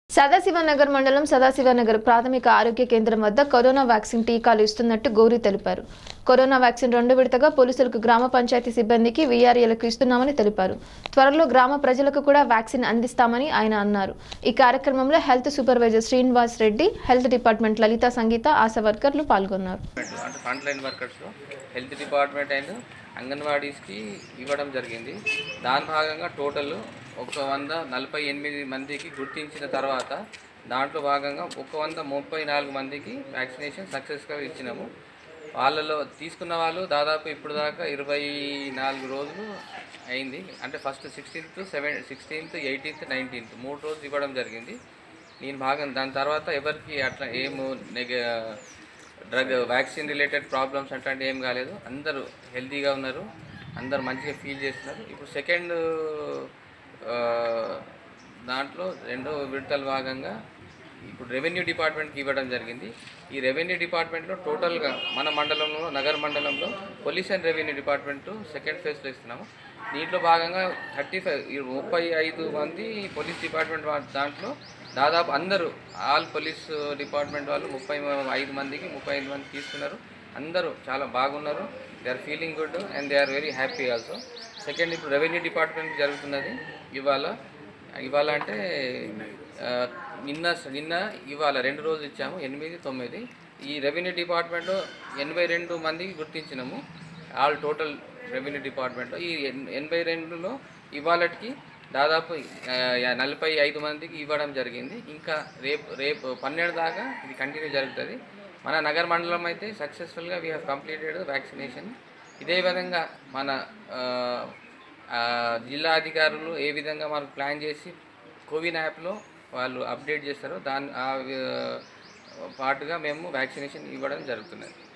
సదాశివనగర్ మండలం సదాశివనగర్ ప్రాథమిక ఆరోగ్య కేంద్రం వద్ద కరోనా వ్యాక్సిన్ టీకాలు ఇస్తున్నట్టు గౌరీ తెలిపారు కరోనా వ్యాక్సిన్ రెండు విడతగా పోలీసులకు గ్రామ పంచాయతీ సిబ్బందికి వీఆర్ఏలకు ఇస్తున్నామని తెలిపారు త్వరలో గ్రామ ప్రజలకు కూడా వ్యాక్సిన్ అందిస్తామని ఆయన అన్నారు ఈ కార్యక్రమంలో health supervisor Srinivas Reddy health department Lalitha Sangeetha ASHA వర్కర్లు పాల్గొన్నారు అంటే front line workers health department and అంగన్వాడీస్కి ఇవ్వడం జరిగింది దాని భాగంగా టోటల్ ఒక వంద నలభై ఎనిమిది మందికి గుర్తించిన తర్వాత దాంట్లో భాగంగా ఒక వంద ముప్పై నాలుగు మందికి వ్యాక్సినేషన్ సక్సెస్గా ఇచ్చినాము వాళ్ళలో తీసుకున్న వాళ్ళు దాదాపు ఇప్పుడు దాకా ఇరవై నాలుగు రోజులు అయింది అంటే first sixteenth seven sixteenth eighteenth nineteenth మూడు రోజులు ఇవ్వడం జరిగింది నేను భాగం దాని తర్వాత ఎవరికి అట్లా ఏము నెగ డ్రగ్ వ్యాక్సిన్ రిలేటెడ్ ప్రాబ్లమ్స్ అట్లాంటి ఏం కాలేదు అందరూ హెల్తీగా ఉన్నారు అందరు మంచిగా ఫీల్ చేస్తున్నారు ఇప్పుడు సెకండ్ దాంట్లో రెండో విడతల భాగంగా ఇప్పుడు రెవెన్యూ డిపార్ట్మెంట్కి ఇవ్వడం జరిగింది ఈ రెవెన్యూ డిపార్ట్మెంట్లో టోటల్గా మన మండలంలో నగర మండలంలో police and revenue department second ఫేజ్లో ఇస్తున్నాము దీంట్లో భాగంగా థర్టీ ఫైవ్ ముప్పై ఐదు మంది పోలీస్ డిపార్ట్మెంట్ వా- దాంట్లో దాదాపు అందరూ ఆల్ పోలీస్ డిపార్ట్మెంట్ వాళ్ళు ముప్పై ఐదు మందికి ముప్పై ఐదు మంది తీసుకున్నారు అందరూ చాలా బాగున్నారు they are feeling good and they are very happy also second ఇప్పుడు రెవెన్యూ డిపార్ట్మెంట్ జరుగుతున్నది ఇవాళ ఇవాళ అంటే ఆ, నిన్న నిన్న ఇవాళ రెండు రోజులు ఇచ్చాము ఎనిమిది తొమ్మిది ఈ రెవెన్యూ డిపార్ట్మెంట్లో ఎనభై రెండు మందికి గుర్తించినాము ఆల్ టోటల్ రెవెన్యూ డిపార్ట్మెంట్లో ఈ ఎన్- ఎనభై రెండులో ఇవాళకి దాదాపు ఆ, యా- నలభై ఐదు మందికి ఇవ్వడం జరిగింది ఇంకా రేపు రేపు పన్నెండు దాకా ఇది కంటిన్యూ జరుగుతుంది మన నగర మండలం అయితే సక్సెస్ఫుల్గా వీ హ్యావ్ కంప్లీటెడ్ వ్యాక్సినేషన్ ఇదే విధంగా మన ఆ, ఆ, జిల్లా అధికారులు ఏ విధంగా మనకు ప్లాన్ చేసి కోవిన్ యాప్లో వాళ్ళు అప్డేట్ చేస్తారో దాని ఆ, ఆ, పాటుగా మేము వ్యాక్సినేషన్ ఇవ్వడం జరుగుతున్నది